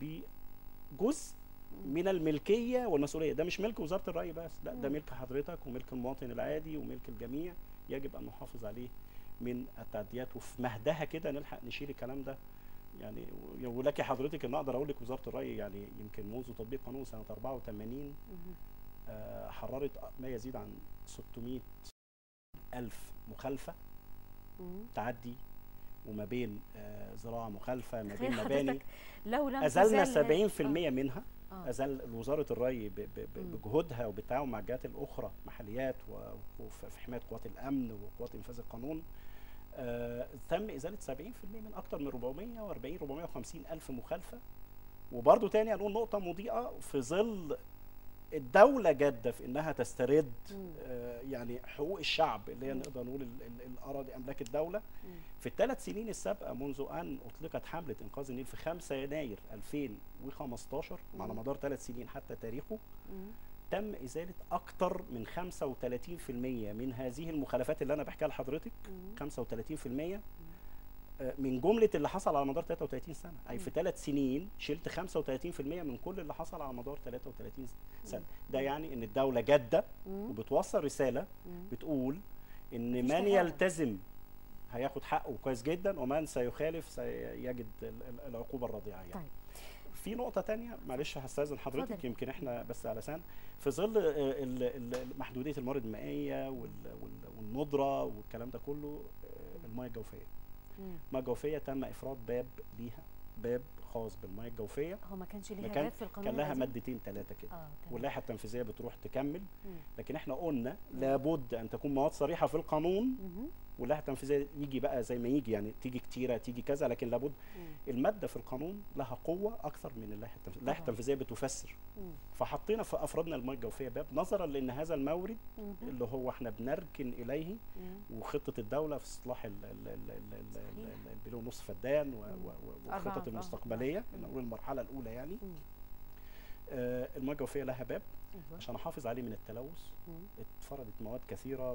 بجزء من الملكيه والمسؤوليه ده مش ملك وزاره الري بس لا ده مم. ملك حضرتك وملك المواطن العادي وملك الجميع يجب ان نحافظ عليه من التعديات وفي مهدها كده نلحق نشيل الكلام ده يعني و- ولك حضرتك ان اقدر اقول لك وزاره الري يعني يمكن منذ تطبيق قانون سنه 84 مم. آه، حررت ما يزيد عن 600 ألف مخالفة مم. تعدي وما بين آه، زراعة مخالفة ما تخيل بين مباني حضرتك لو لم أزلنا تزال 70% منها آه. أزل وزارة الري ب- ب- ب- مم. بجهودها وبالتعاون مع الجهات الأخرى محليات و- وفي في حماية قوات الأمن وقوات إنفاذ القانون آه، تم إزالة 70% من أكثر من 440 450 ألف مخالفة وبرضو تاني هنقول نقطة مضيئة في ظل الدولة جادة في إنها تسترد مم. آه، يعني حقوق الشعب اللي هي مم. نقدر نقول ال- ال- الأراضي أملاك الدولة مم. في الثلاث سنين السابقة منذ أن أطلقت حملة إنقاذ النيل في 5 يناير 2015 على مم. مدار ثلاث سنين حتى تاريخه مم. تم إزالة أكثر من 35% من هذه المخالفات اللي أنا بحكيها لحضرتك مم. 35% آه، من جملة اللي حصل على مدار 33 سنة أي في مم. ثلاث سنين شلت 35% من كل اللي حصل على مدار 33 سنة ده يعني إن الدولة جادة مم. وبتوصل رسالة مم. بتقول ان مفيش من تهاون. يلتزم هياخد حقه كويس جدا ومن سيخالف سيجد ال- ال- العقوبه الرادعه يعني. طيب في نقطه تانية معلش هستاذن حضرتك اتفضل. يمكن احنا بس على سن في ظل آه، ال- ال- محدوديه الموارد المائيه وال- وال- والندره والكلام ده كله آه، المياه الجوفيه مم. المياه الجوفيه تم افراد باب ليها باب خاص بالمياه الجوفيه هو ما كانش ليها كان- باب في القانون كان لها القديم؟ مادتين ثلاثه كده اه تمام. واللائحه التنفيذيه بتروح تكمل مم. لكن احنا قلنا لابد ان تكون مواد صريحه في القانون مهم. واللائحه التنفيذيه يجي بقى زي ما يجي يعني تيجي كتيره تيجي كذا لكن لابد مم. الماده في القانون لها قوه اكثر من اللائحه التنفيذيه، اللائحه طبعاً. التنفيذيه بتفسر مم. فحطينا في افرادنا المياه الجوفيه باب نظرا لان هذا المورد مهم. اللي هو احنا بنركن اليه مم. وخطه الدوله في اصلاح ال- ال- ال- ال- ال- صحيح. ال- البليون نصف فدان و- مم. و- و- أربعة، والخطط آه، المستقبليه مم. نقول المرحله الاولى يعني مم. آه، المياه الجوفيه لها باب أيوة. عشان احافظ عليه من التلوث مم. اتفرضت مواد كثيره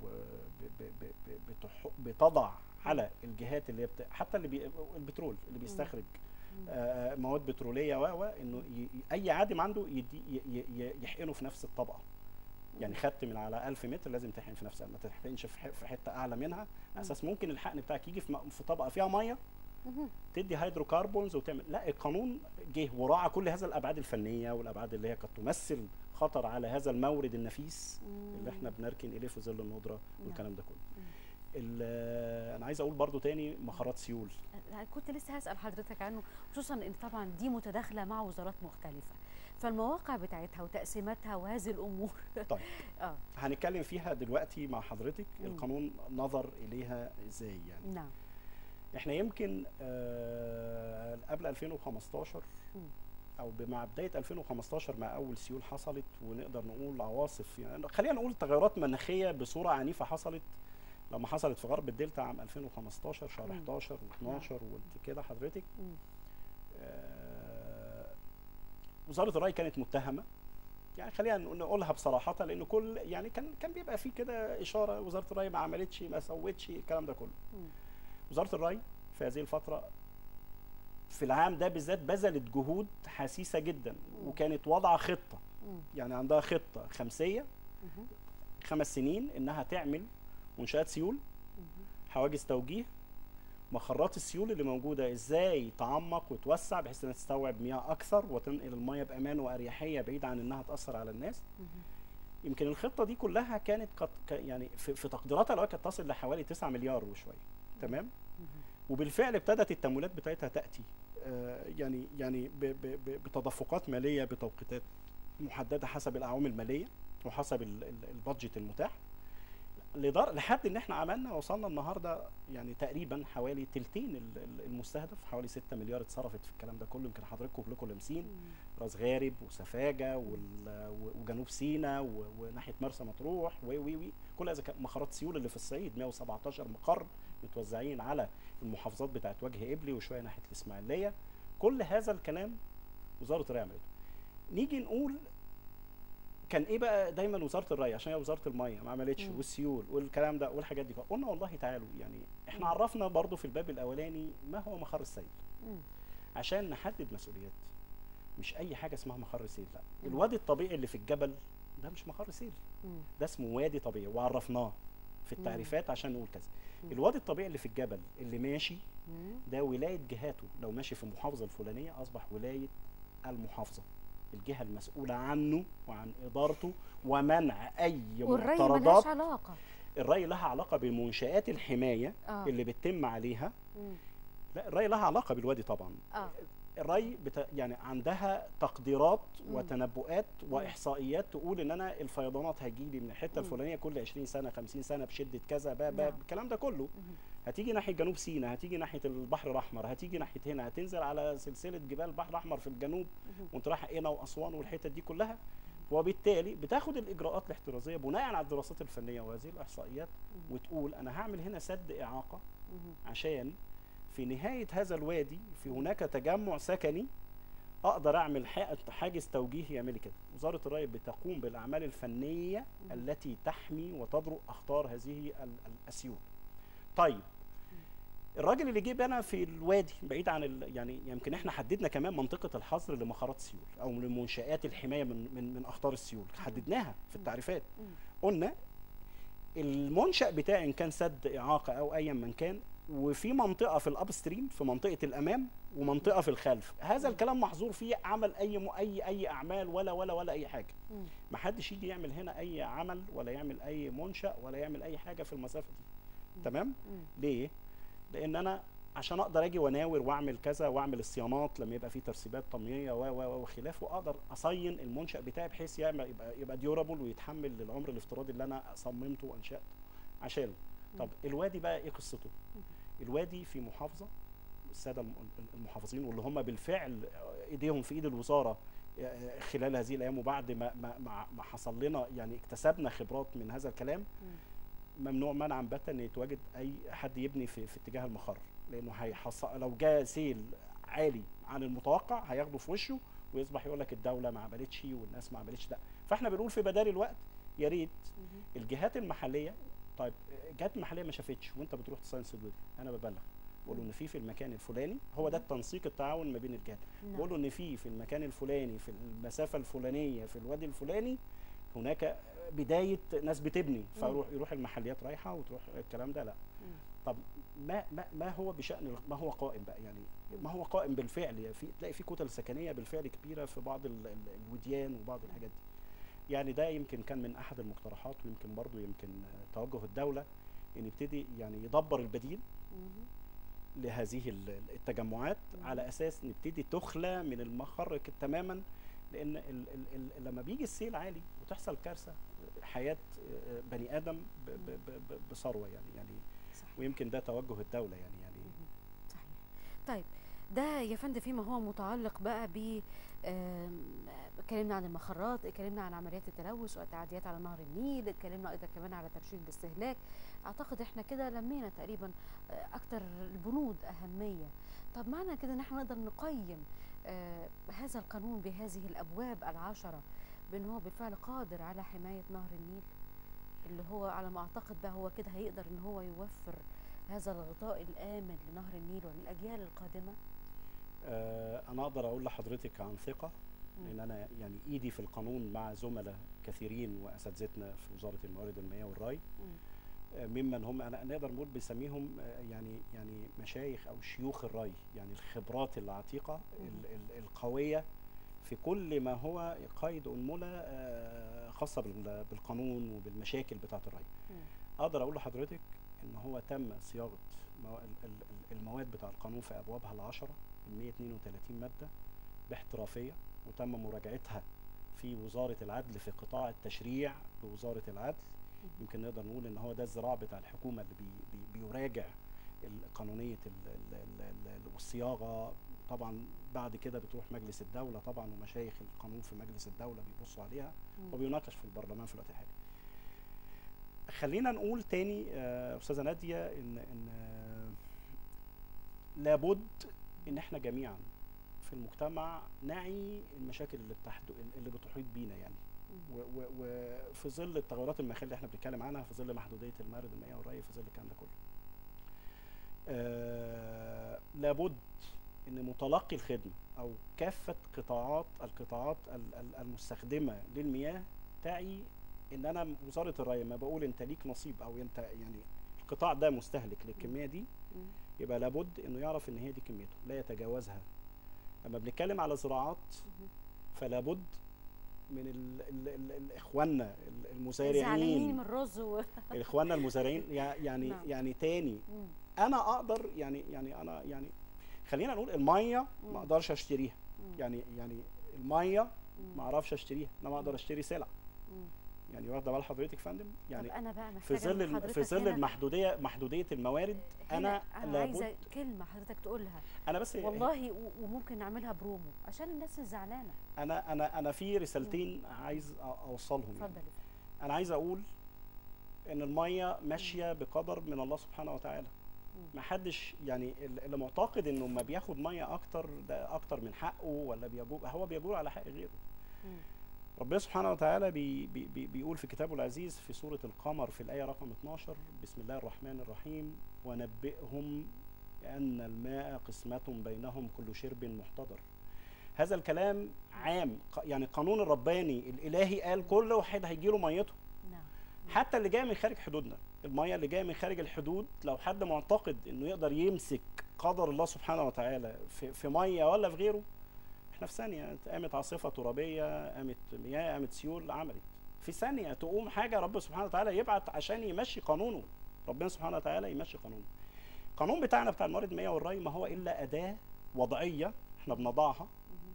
وبتضع على الجهات اللي هي بت... حتى اللي بي... البترول اللي بيستخرج مم. آه مواد بتروليه و و انه ي... ي- اي عادم عنده يدي... ي... ي... يحقنه في نفس الطبقه يعني خدت من على 1000 متر لازم تحقن في نفسها ما تحقنش في ح- في حته اعلى منها على اساس ممكن الحقن بتاعك يجي في, م... في طبقه فيها ميه مهم. تدي هيدروكربونز وتعمل لا القانون جه وراعى كل هذا الابعاد الفنيه والابعاد اللي هي قد تمثل خطر على هذا المورد النفيس اللي احنا بنركن اليه في ظل الندره والكلام ده كله مم. ال- انا عايز اقول برضو تاني مخارات سيول أنا كنت لسه هسأل حضرتك عنه خصوصا ان طبعا دي متداخلة مع وزارات مختلفة فالمواقع بتاعتها وتقسيماتها وهذه الامور طيب اه هنتكلم فيها دلوقتي مع حضرتك مم. القانون نظر اليها ازاي يعني نعم احنا يمكن آه، قبل 2015 مم. او مع بدايه 2015 مع اول سيول حصلت ونقدر نقول عواصف يعني خلينا نقول تغيرات مناخيه بصوره عنيفه حصلت لما حصلت في غرب الدلتا عام 2015 شهر مم. 11 و12 وانت كده حضرتك مم. آه، وزاره الري كانت متهمه يعني خلينا نقولها بصراحه لان كل يعني كان كان بيبقى في كده اشاره وزاره الري ما عملتش ما سوتش الكلام ده كله مم. وزاره الري في هذه الفتره في العام ده بالذات بذلت جهود حسيسه جدا مم. وكانت واضعه خطه مم. يعني عندها خطه خمسيه مهم. خمس سنين انها تعمل منشات سيول مهم. حواجز توجيه مخرات السيول اللي موجوده ازاي تعمق وتوسع بحيث انها تستوعب مياه اكثر وتنقل المياه بامان واريحيه بعيد عن انها تاثر على الناس مهم. يمكن الخطه دي كلها كانت قد ك- يعني في, في تقديراتها الأولى كانت تصل لحوالي 9 مليار وشويه تمام مهم. وبالفعل ابتدت التمويلات بتاعتها تاتي آه، يعني يعني ب- ب- ب- بتدفقات ماليه بتوقيتات محدده حسب الاعوام الماليه وحسب ال- ال- البادجت المتاح لدر... لحد ان احنا عملنا وصلنا النهارده يعني تقريبا حوالي تلتين ال- ال- المستهدف حوالي 6 مليار اتصرفت في الكلام ده كله يمكن حضراتكم كلكم لامسين مم. راس غارب وسفاجه وال... و- وجنوب سيناء و... وناحيه مرسى مطروح و و و كل هذا كان مخارات سيول اللي في الصعيد 117 مقر متوزعين على المحافظات بتاعت وجه قبلي وشويه ناحيه الاسماعيليه كل هذا الكلام وزاره الري عملته نيجي نقول كان ايه بقى دايما وزاره الري عشان هي وزاره الميه ما عملتش مم. والسيول والكلام ده والحاجات دي قلنا والله تعالوا يعني احنا مم. عرفنا برضو في الباب الاولاني ما هو مخر السيل مم. عشان نحدد مسؤوليات مش اي حاجه اسمها مخر سيل لا مم. الوادي الطبيعي اللي في الجبل ده مش مخر سيل مم. ده اسمه وادي طبيعي وعرفناه في مم. التعريفات عشان نقول كذا مم. الوادي الطبيعي اللي في الجبل اللي ماشي مم. ده ولايه جهاته لو ماشي في المحافظه الفلانيه اصبح ولايه المحافظه الجهه المسؤوله عنه وعن ادارته ومنع اي والري ملهاش معترضات علاقة الري لها علاقه بمنشات الحمايه اه اللي بتتم عليها مم. لا الري لها علاقه بالوادي طبعا اه الري بتا يعني عندها تقديرات مم. وتنبؤات واحصائيات تقول ان انا الفيضانات هتجي لي من الحته مم. الفلانيه كل 20 سنه 50 سنه بشده كذا با نعم. با الكلام ده كله مهم. هتيجي ناحيه جنوب سيناء هتيجي ناحيه البحر الاحمر هتيجي ناحيه هنا هتنزل على سلسله جبال البحر الاحمر في الجنوب مهم. وانت رايح قنا واسوان والحتت دي كلها وبالتالي بتاخد الاجراءات الاحترازيه بناء على الدراسات الفنيه وهذه الاحصائيات مم. وتقول انا هعمل هنا سد اعاقه مهم. عشان في نهايه هذا الوادي في هناك تجمع سكني اقدر اعمل ح- حاجز توجيهي يعمل لي كده وزاره الري بتقوم بالاعمال الفنيه مم. التي تحمي وتدرؤ اخطار هذه ال- ال- الاسيول طيب الراجل اللي جه بنا في الوادي بعيد عن ال... يعني يمكن احنا حددنا كمان منطقه الحظر لمخارات السيول او لمنشات الحمايه من من من اخطار السيول حددناها في التعريفات مم. قلنا المنشا بتاعي ان كان سد اعاقه او ايا من كان وفي منطقه في الاب ستريم في منطقه الامام ومنطقه في الخلف هذا مم. الكلام محظور فيه عمل اي م... اي اي اعمال ولا ولا ولا اي حاجه مم. ما حدش يجي يعمل هنا اي عمل ولا يعمل اي منشا ولا يعمل اي حاجه في المسافه دي مم. تمام مم. ليه لان انا عشان اقدر اجي واناور واعمل كذا واعمل الصيانات لما يبقى في ترسيبات تموينيه و و و وخلافه اقدر اصين المنشا بتاعي بحيث يعمل يبقى يبقى ديورابل ويتحمل العمر الافتراضي اللي انا صممته وانشاته عشانه طب الوادي بقى ايه قصته مم. الوادي في محافظه الساده الم- المحافظين واللي هم بالفعل ايديهم في ايد الوزاره خلال هذه الايام وبعد ما ما ما- ما حصل لنا يعني اكتسبنا خبرات من هذا الكلام مم. ممنوع منعا باتا ان يتواجد اي حد يبني في, في اتجاه المخر لانه هيحصل لو جاء سيل عالي عن المتوقع هياخده في وشه ويصبح يقول لك الدوله ما عملتش والناس ما عملتش لا فاحنا بنقول في بدال الوقت يا ريت مهم. الجهات المحليه طيب الجهات المحليه ما شافتش وانت بتروح تصين سدود انا ببلغ بقول له ان في في المكان الفلاني هو ده التنسيق التعاون ما بين الجهات نعم. بقول له ان في في المكان الفلاني في المسافه الفلانيه في الوادي الفلاني هناك بدايه ناس بتبني فيروح يروح المحليات رايحه وتروح الكلام ده لا مم. طب ما ما ما هو بشان ما هو قائم بقى يعني ما هو قائم بالفعل يعني في تلاقي في كتل سكنيه بالفعل كبيره في بعض ال- ال- الوديان وبعض الحاجات دي يعني ده يمكن كان من احد المقترحات ويمكن برضو يمكن آه، توجه الدوله ان يبتدي يعني يدبر البديل مهم. لهذه ال- التجمعات مم. على اساس نبتدي تخلى من المخر ك- تماما لان ال ال ال لما بيجي السيل عالي وتحصل كارثه حياه آه، بني ادم ب- ب- ب- ب- بثروه يعني يعني صحيح ويمكن ده توجه الدوله يعني يعني مهم. صحيح طيب ده يا فندم فيما هو متعلق بقى ب آم، اتكلمنا عن المخرات اتكلمنا عن عمليات التلوث والتعديات على نهر النيل اتكلمنا ايضا كمان على ترشيد الاستهلاك اعتقد احنا كده لمينا تقريبا آه، اكتر البنود اهميه طب معنى كده ان احنا نقدر نقيم آه، هذا القانون بهذه الابواب العشره بان هو بالفعل قادر على حمايه نهر النيل اللي هو على ما اعتقد بقى هو كده هيقدر ان هو يوفر هذا الغطاء الامن لنهر النيل وللاجيال القادمه آه، انا اقدر اقول لحضرتك عن ثقه مم. لان انا يعني ايدي في القانون مع زملاء كثيرين واساتذتنا في وزاره الموارد المائيه والري مم. آه، ممن هم انا نقدر نقول بنسميهم آه، يعني يعني مشايخ او شيوخ الري يعني الخبرات العتيقه مم. ال- ال- القويه في كل ما هو قيد انمله آه، خاصه بال- بالقانون وبالمشاكل بتاعه الري مم. اقدر اقول لحضرتك ان هو تم صياغه مو- ال- ال- ال- المواد بتاع القانون في ابوابها العشره ال 132 ماده باحترافيه وتم مراجعتها في وزاره العدل في قطاع التشريع بوزاره العدل يمكن نقدر نقول ان هو ده الذراع بتاع الحكومه اللي بي بي بيراجع ال- قانونيه ال- ال- ال- ال- والصياغه طبعا بعد كده بتروح مجلس الدوله طبعا ومشايخ القانون في مجلس الدوله بيبصوا عليها مم. وبيناقش في البرلمان في الوقت الحالي. خلينا نقول تاني آه، استاذه ناديه ان ان آه، لابد ان احنا جميعا في المجتمع نعي المشاكل اللي بتحد اللي بتحيط بينا يعني مم. و- و- وفي ظل التغيرات المناخيه اللي احنا بنتكلم عنها في ظل محدوديه الموارد المائيه والري في ظل الكلام ده كله. آه لابد ان متلقي الخدمه او كافه قطاعات القطاعات ال- ال- المستخدمه للمياه تعي ان انا وزاره الري ما بقول انت ليك نصيب او انت يعني القطاع ده مستهلك للكميه دي مم. يبقى لابد انه يعرف ان هي دي كميته لا يتجاوزها لما بنتكلم على زراعات مم. فلا بد من ال ال ال ال اخواننا ال- زعلانين المزارعين من الرز و... اخواننا المزارعين يع- يعني نعم. يعني تاني مم. انا اقدر يعني يعني انا يعني خلينا نقول الميه مم. ما اقدرش اشتريها مم. يعني يعني الميه مم. ما اعرفش اشتريها انما اقدر مم. اشتري سلع مم. يعني واخده بال حضرتك يا فندم يعني يعني طب انا بقى في محتاجه ظل من الم- في حضرتك ظل هنا- المحدوديه محدوديه الموارد هنا انا انا لابد عايزه كلمه حضرتك تقولها انا بس والله و- وممكن نعملها برومو عشان الناس الزعلانه انا انا انا في رسالتين عايز أ- اوصلهم يعني. اتفضل يا فندم. انا عايز اقول ان الميه ماشيه بقدر من الله سبحانه وتعالى مم. ما حدش يعني ال- اللي معتقد انه ما بياخد ميه اكتر ده اكتر من حقه ولا بيجور هو بيجور على حق غيره مم. ربنا سبحانه وتعالى بي بي بي بيقول في كتابه العزيز في سورة القمر في الآية رقم 12 بسم الله الرحمن الرحيم ونبئهم أن الماء قسمة بينهم كل شرب محتضر هذا الكلام عام ق- يعني القانون الرباني الإلهي قال كل واحد هيجيله ميته نعم حتى اللي جاي من خارج حدودنا الميه اللي جايه من خارج الحدود لو حد معتقد انه يقدر يمسك قدر الله سبحانه وتعالى في, في ميه ولا في غيره احنا في ثانيه قامت عاصفه ترابيه قامت مياه قامت سيول عملت في ثانيه تقوم حاجه رب سبحانه وتعالى يبعت عشان يمشي قانونه ربنا سبحانه وتعالى يمشي قانونه القانون بتاعنا بتاع الموارد المائيه والري ما هو الا اداه وضعيه احنا بنضعها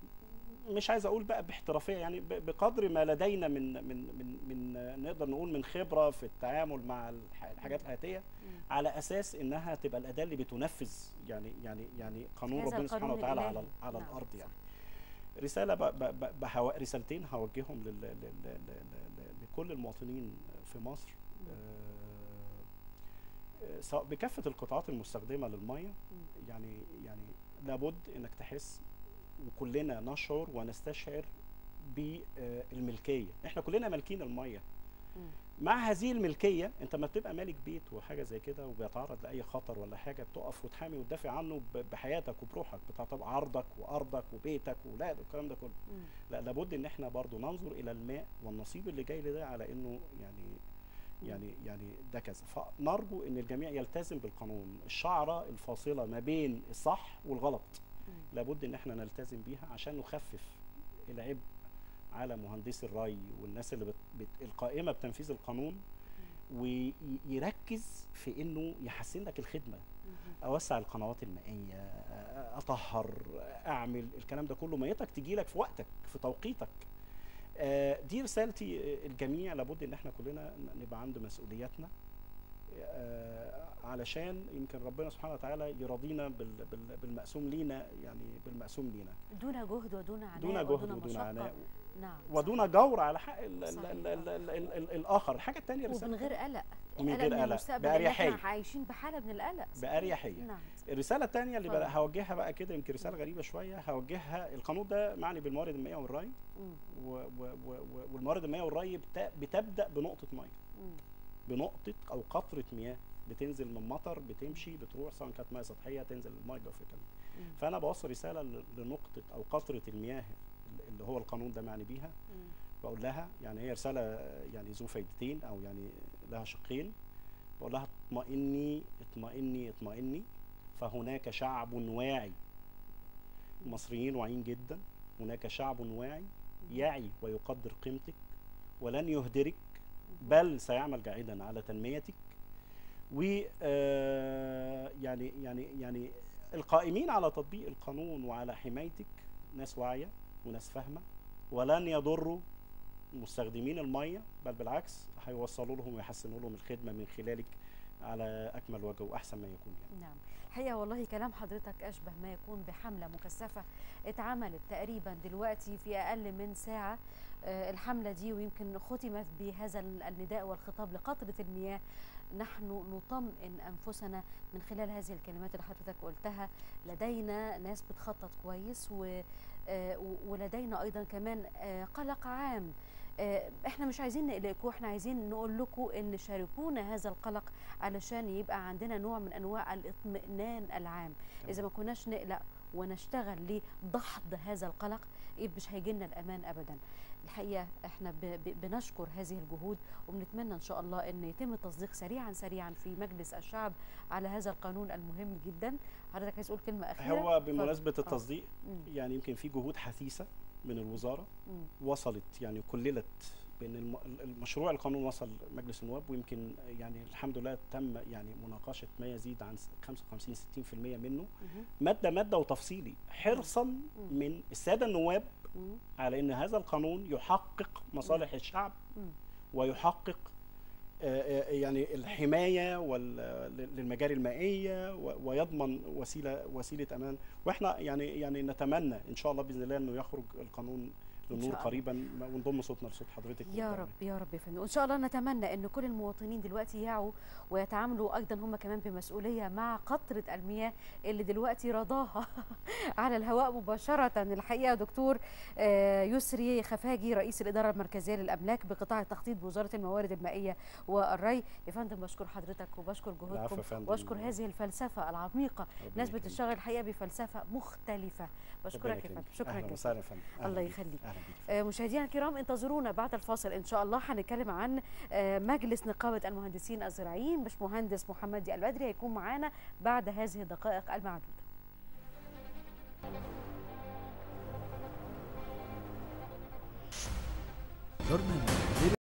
مش عايز اقول بقى باحترافيه يعني ب- بقدر ما لدينا من من من من نقدر نقول من خبره في التعامل مع الح- الحاجات الحياتيه مم. على اساس انها تبقى الاداه اللي بتنفذ يعني يعني يعني قانون هذا ربنا سبحانه القانون وتعالى على الإلهي. على نعم، الارض يعني صح. رساله ب ب ب بهو رسالتين هوجههم لل لل لل لل لكل المواطنين في مصر مم. آه، آه، سواء بكافه القطاعات المستخدمه للميه مم. يعني يعني لابد انك تحس وكلنا نشعر ونستشعر بالملكيه احنا كلنا مالكين الميه مم. مع هذه الملكيه انت ما بتبقى مالك بيت وحاجه زي كده وبيتعرض لاي خطر ولا حاجه بتقف وتحامي وتدافع عنه ب- بحياتك وبروحك بتعتبر عرضك وارضك وبيتك واولادك والكلام ده كله مم. لا لابد ان احنا برضو ننظر الى الماء والنصيب اللي جاي لده على انه يعني يعني يعني ده كذا فنرجو ان الجميع يلتزم بالقانون الشعره الفاصله ما بين الصح والغلط مم. لابد ان احنا نلتزم بيها عشان نخفف العبء على مهندسي الري والناس اللي بت... بت... القائمه بتنفيذ القانون ويركز في انه يحسن لك الخدمه مم. اوسع القنوات المائيه اطهر اعمل الكلام ده كله ميتك تجي لك في وقتك في توقيتك آه، دي رسالتي آه، الجميع لابد ان احنا كلنا نبقى عند مسؤولياتنا آه، علشان يمكن ربنا سبحانه وتعالى يرضينا بال- بال- بالمقسوم لينا يعني بالمقسوم لينا دون جهد ودون عناء دون جهد ودون ودون مشقة. عناء نعم ودون جور على حق ال ال صحيح. ال ال ال ال ال الاخر الحاجه الثانيه ومن غير قلق ومن قلق غير من قلق. المستقبل لأن بأريحية. احنا عايشين بحاله من القلق باريحيه نعم الرساله الثانيه اللي اتفضل. بقى هوجهها بقى كده يمكن رساله غريبه شويه هوجهها القانون ده معني بالموارد المائيه والري مم. و و و و والموارد المائيه والري بت- بتبدا بنقطه ميه مم. بنقطه او قطره مياه بتنزل من مطر بتمشي بتروح سواء كانت ميه سطحيه تنزل الميه الجوفيه كمان مم. فانا بوصل رساله ل- لنقطه او قطره المياه اللي هو القانون ده معني بيها مم. بقول لها يعني هي رساله يعني ذو فايدتين او يعني لها شقين بقول لها اطمئني اطمئني اطمئني فهناك شعب واعي المصريين واعيين جدا هناك شعب واعي يعي ويقدر قيمتك ولن يهدرك بل سيعمل جاهدا على تنميتك و آه، يعني يعني يعني القائمين على تطبيق القانون وعلى حمايتك ناس واعيه وناس فاهمه ولن يضروا مستخدمين الميه بل بالعكس هيوصلوا لهم ويحسنوا لهم الخدمه من خلالك على اكمل وجه واحسن ما يكون يعني نعم الحقيقه والله كلام حضرتك اشبه ما يكون بحمله مكثفه اتعملت تقريبا دلوقتي في اقل من ساعه آه، الحمله دي ويمكن ختمت بهذا ال- النداء والخطاب لقطره المياه نحن نطمئن انفسنا من خلال هذه الكلمات اللي حضرتك قلتها لدينا ناس بتخطط كويس و آه، و- ولدينا ايضا كمان آه، قلق عام آه، احنا مش عايزين نقلقكم احنا عايزين نقول لكم ان شاركونا هذا القلق علشان يبقى عندنا نوع من انواع الاطمئنان العام اذا ما كناش نقلق ونشتغل لدحض هذا القلق إيه مش هيجي لنا الامان ابدا الحقيقه احنا ب- ب- بنشكر هذه الجهود وبنتمنى ان شاء الله ان يتم التصديق سريعا سريعا في مجلس الشعب على هذا القانون المهم جدا حضرتك عايز تقول كلمه اخيره هو بمناسبه التصديق مم. يعني يمكن في جهود حثيثه من الوزاره مم. وصلت يعني كللت بان الم- المشروع القانون وصل مجلس النواب ويمكن يعني الحمد لله تم يعني مناقشه ما يزيد عن 55 60% منه مهم. ماده ماده وتفصيلي حرصا من الساده النواب مم. على ان هذا القانون يحقق مصالح الشعب مم. ويحقق آه، آه، يعني الحمايه وال- للمجاري المائيه و- ويضمن وسيله وسيله امان واحنا يعني يعني نتمنى ان شاء الله باذن الله انه يخرج القانون إن للنور شاء الله. قريبا ونضم صوتنا لصوت حضرتك يا ونتابع. رب يا رب يا فندم وان شاء الله نتمنى ان كل المواطنين دلوقتي يعوا ويتعاملوا ايضا هم كمان بمسؤوليه مع قطره المياه اللي دلوقتي رضاها على الهواء مباشره الحقيقه دكتور آه، يسري خفاجي رئيس الاداره المركزيه للاملاك بقطاع التخطيط بوزاره الموارد المائيه والري يا فندم بشكر حضرتك وبشكر العفو جهودكم يا فندم. واشكر هذه الفلسفه العميقه ربنا ناس يكرمك. بتشتغل الحقيقه بفلسفه مختلفه ربنا بشكرك يا يكرمك. فندم شكرا اهلا جزيلا وسهلا يا فندم أهلا الله بيك. يخليك. اهلا بيك آه، مشاهدينا الكرام انتظرونا بعد الفاصل ان شاء الله هنتكلم عن آه، مجلس نقابه المهندسين الزراعيين مش مهندس محمد البدري هيكون معانا بعد هذه الدقائق المعدوده برنامج